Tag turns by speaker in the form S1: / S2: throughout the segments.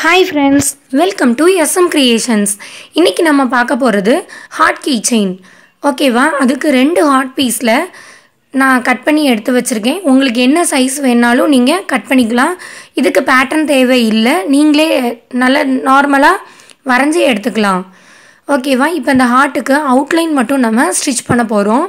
S1: hi friends welcome to SM creations இன்றைக்கி நம்ம பார்க்க போகிறது ஹார்ட் கீ செயின் ஓகேவா அதுக்கு ரெண்டு ஹார்ட் பீஸில் நான் கட் பண்ணி எடுத்து வச்சுருக்கேன் உங்களுக்கு என்ன சைஸ் வேணாலும் நீங்கள் கட் பண்ணிக்கலாம் இதுக்கு பேட்டர்ன் தேவை இல்லை நீங்களே நல்ல நார்மலாக வரைஞ்சி எடுத்துக்கலாம் ஓகேவா இப்போ இந்த ஹார்ட்டுக்கு அவுட்லைன் மட்டும் நம்ம ஸ்டிச் பண்ண போகிறோம்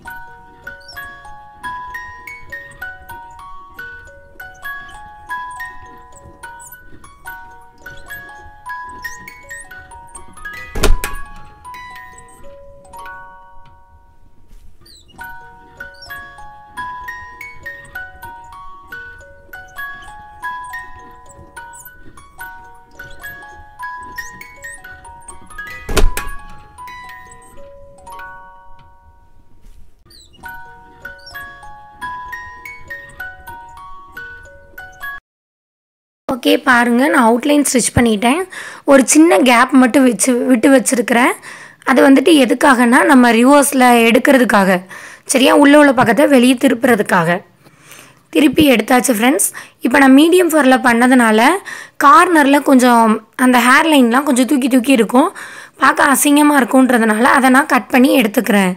S1: ஓகே பாருங்கள் நான் அவுட்லைன் ஸ்டிச் பண்ணிட்டேன் ஒரு சின்ன கேப் மட்டும் வச்சு விட்டு வச்சுருக்கிறேன் அது வந்துட்டு எதுக்காகனா நம்ம ரிவர்ஸில் எடுக்கிறதுக்காக சரியா உள்ளே உள்ள பக்கத்தை வெளியே திருப்புறதுக்காக திருப்பி எடுத்தாச்சு ஃப்ரெண்ட்ஸ் இப்போ நான் மீடியம் ஃபோரில் பண்ணதுனால கார்னரில் கொஞ்சம் அந்த ஹேர் லைன்லாம் கொஞ்சம் தூக்கி தூக்கி இருக்கும் பார்க்க அசிங்கமாக இருக்குன்றதுனால அதை நான் கட் பண்ணி எடுத்துக்கிறேன்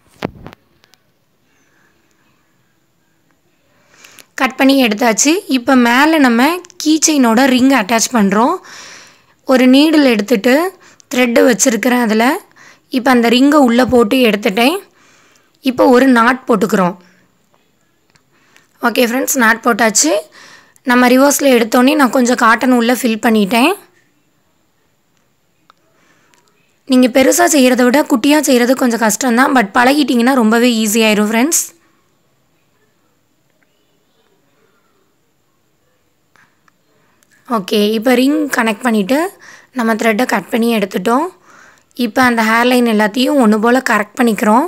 S1: கட் பண்ணி எடுத்தாச்சு இப்போ மேலே நம்ம கீ செயினோட ரிங் அட்டாச் பண்ணுறோம் ஒரு நீடில் எடுத்துட்டு த்ரெட்டு வச்சுருக்கிறேன் அதில் இப்போ அந்த ரிங்கை உள்ளே போட்டு எடுத்துட்டேன் இப்போ ஒரு நாட் போட்டுக்கிறோம் ஓகே ஃப்ரெண்ட்ஸ் நாட் போட்டாச்சு நம்ம ரிவர்ஸில் எடுத்தோன்னே நான் கொஞ்சம் காட்டன் உள்ளே ஃபில் பண்ணிட்டேன் நீங்கள் பெருசாக செய்கிறத விட குட்டியாக செய்கிறது கொஞ்சம் கஷ்டம்தான் பட் பழகிட்டிங்கன்னா ரொம்பவே ஈஸியாயிரும் ஃப்ரெண்ட்ஸ் ஓகே இப்போ ரிங் கனெக்ட் பண்ணிவிட்டு நம்ம த்ரெட்டை கட் பண்ணி எடுத்துட்டோம் இப்போ அந்த ஹேர்லைன் எல்லாத்தையும் ஒன்று போல் கரெக்ட் பண்ணிக்கிறோம்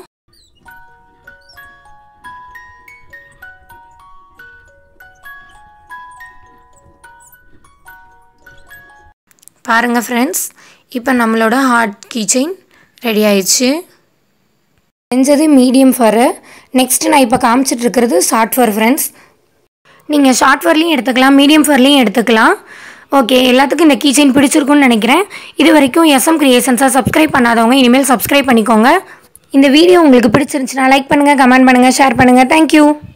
S1: பாருங்கள் ஃப்ரெண்ட்ஸ் இப்போ நம்மளோட ஹார்ட் கீச்செயின் ரெடி ஆயிடுச்சு செஞ்சது மீடியம் ஃபரு நெக்ஸ்ட்டு நான் இப்போ காமிச்சிட்ருக்கிறது ஷார்ட் ஃபர் ஃப்ரெண்ட்ஸ் நீங்கள் ஷார்ட் ஃபர்லேயும் எடுத்துக்கலாம் மீடியம் ஃபர்லேயும் எடுத்துக்கலாம் ஓகே எல்லாத்துக்கும் இந்த கீச்செயின் பிடிச்சிருக்குன்னு நினைக்கிறேன் இது வரைக்கும் எஸ்எம் கிரியேஷன்ஸாக சப்ஸ்கிரைப் பண்ணாதவங்க இனிமேல் சப்ஸ்கிரைப் பண்ணிக்கோங்க இந்த வீடியோ உங்களுக்கு பிடிச்சிருந்துச்சுன்னா லைக் பண்ணுங்கள் கமெண்ட் பண்ணுங்கள் ஷேர் பண்ணுங்கள் தேங்க்யூ